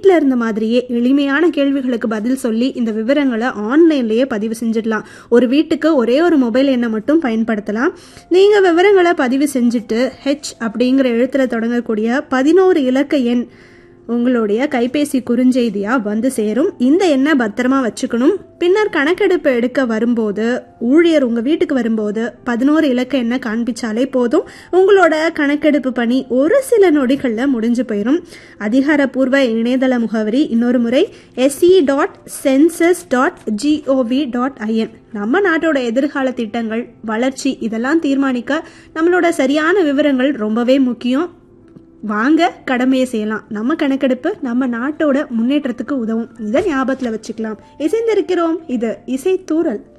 வீட்டில் இருந்த மாதிரியே எளிமையான கேள்விகளுக்கு பதில் சொல்லி இந்த விவரங்களை ஆன்லைன்லேயே பதிவு செஞ்சிடலாம் ஒரு வீட்டுக்கு ஒரே ஒரு மொபைல் எண்ணை மட்டும் பயன்படுத்தலாம் நீங்கள் விவரங்களை பதிவு செஞ்சுட்டு ஹெச் அப்படிங்கிற எழுத்தில் தொடங்கக்கூடிய பதினோரு இலக்க எண் உங்களுடைய கைபேசி குறுஞ்செய்தியாக வந்து சேரும் இந்த எண்ணை பத்திரமா வச்சுக்கணும் பின்னர் கணக்கெடுப்பு எடுக்க வரும்போது ஊழியர் உங்கள் வீட்டுக்கு வரும்போது பதினோரு இலக்க எண்ணை காண்பிச்சாலே போதும் உங்களோட கணக்கெடுப்பு பணி ஒரு சில நொடிகளில் முடிஞ்சு போயிடும் அதிகாரப்பூர்வ இணையதள முகவரி இன்னொரு முறை SE dot census dot GOV dot IN நம்ம நாட்டோட எதிர்கால திட்டங்கள் வளர்ச்சி இதெல்லாம் தீர்மானிக்க நம்மளோட சரியான விவரங்கள் ரொம்பவே முக்கியம் வாங்க கடமையை செய்யலாம் நம்ம கணக்கெடுப்பு நம்ம நாட்டோட முன்னேற்றத்துக்கு உதவும் இதை ஞாபகத்தில் வச்சுக்கலாம் இசைந்திருக்கிறோம் இது இசை தூரல்